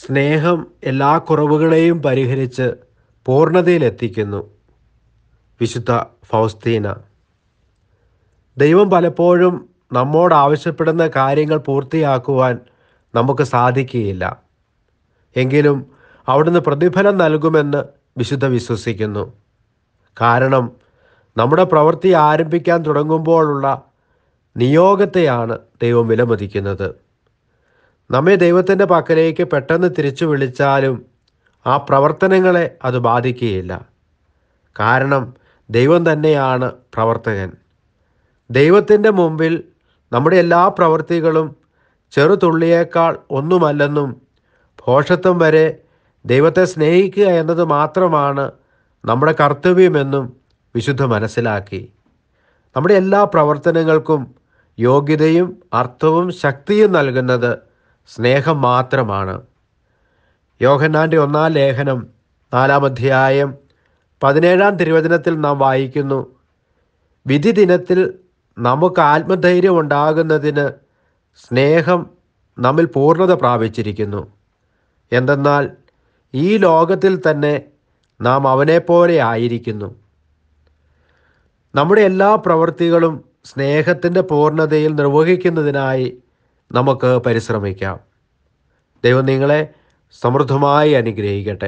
സ്നേഹം എല്ലാ കുറവുകളെയും പരിഹരിച്ച് പൂർണ്ണതയിലെത്തിക്കുന്നു വിശുദ്ധ ഫൗസ്തീന ദൈവം പലപ്പോഴും നമ്മോട് ആവശ്യപ്പെടുന്ന കാര്യങ്ങൾ പൂർത്തിയാക്കുവാൻ നമുക്ക് സാധിക്കുകയില്ല എങ്കിലും അവിടുന്ന് പ്രതിഫലം നൽകുമെന്ന് വിശുദ്ധ വിശ്വസിക്കുന്നു കാരണം നമ്മുടെ പ്രവൃത്തി ആരംഭിക്കാൻ തുടങ്ങുമ്പോഴുള്ള നിയോഗത്തെയാണ് ദൈവം വിലമതിക്കുന്നത് നമ്മെ ദൈവത്തിൻ്റെ പക്കലേക്ക് പെട്ടെന്ന് തിരിച്ചു വിളിച്ചാലും ആ പ്രവർത്തനങ്ങളെ അത് ബാധിക്കുകയില്ല കാരണം ദൈവം തന്നെയാണ് പ്രവർത്തകൻ ദൈവത്തിൻ്റെ മുമ്പിൽ നമ്മുടെ എല്ലാ പ്രവൃത്തികളും ചെറുതുള്ളിയേക്കാൾ ഒന്നുമല്ലെന്നും ഭോഷത്വം വരെ ദൈവത്തെ സ്നേഹിക്കുക എന്നത് മാത്രമാണ് നമ്മുടെ കർത്തവ്യമെന്നും വിശുദ്ധ മനസ്സിലാക്കി നമ്മുടെ എല്ലാ പ്രവർത്തനങ്ങൾക്കും യോഗ്യതയും അർത്ഥവും ശക്തിയും നൽകുന്നത് സ്നേഹം മാത്രമാണ് യോഹന്നാൻ്റെ ഒന്നാം ലേഖനം നാലാം അധ്യായം പതിനേഴാം തിരുവചനത്തിൽ നാം വായിക്കുന്നു വിധി ദിനത്തിൽ നമുക്ക് ആത്മധൈര്യം ഉണ്ടാകുന്നതിന് സ്നേഹം നമ്മിൽ പൂർണ്ണത പ്രാപിച്ചിരിക്കുന്നു എന്തെന്നാൽ ഈ ലോകത്തിൽ തന്നെ നാം അവനെപ്പോലെ ആയിരിക്കുന്നു നമ്മുടെ എല്ലാ പ്രവൃത്തികളും സ്നേഹത്തിൻ്റെ പൂർണ്ണതയിൽ നിർവഹിക്കുന്നതിനായി നമുക്ക് പരിശ്രമിക്കാം ദൈവം നിങ്ങളെ സമൃദ്ധമായി അനുഗ്രഹിക്കട്ടെ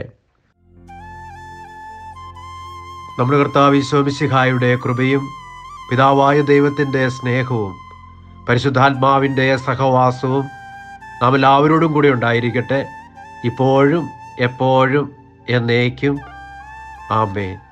നമ്മുടെ കർത്താവ് ഈശോമിശിഹായുടെ കൃപയും പിതാവായ ദൈവത്തിൻ്റെ സ്നേഹവും പരിശുദ്ധാത്മാവിൻ്റെ സഹവാസവും നാം എല്ലാവരോടും കൂടി ഉണ്ടായിരിക്കട്ടെ ഇപ്പോഴും എപ്പോഴും എന്നേക്കും ആമേൻ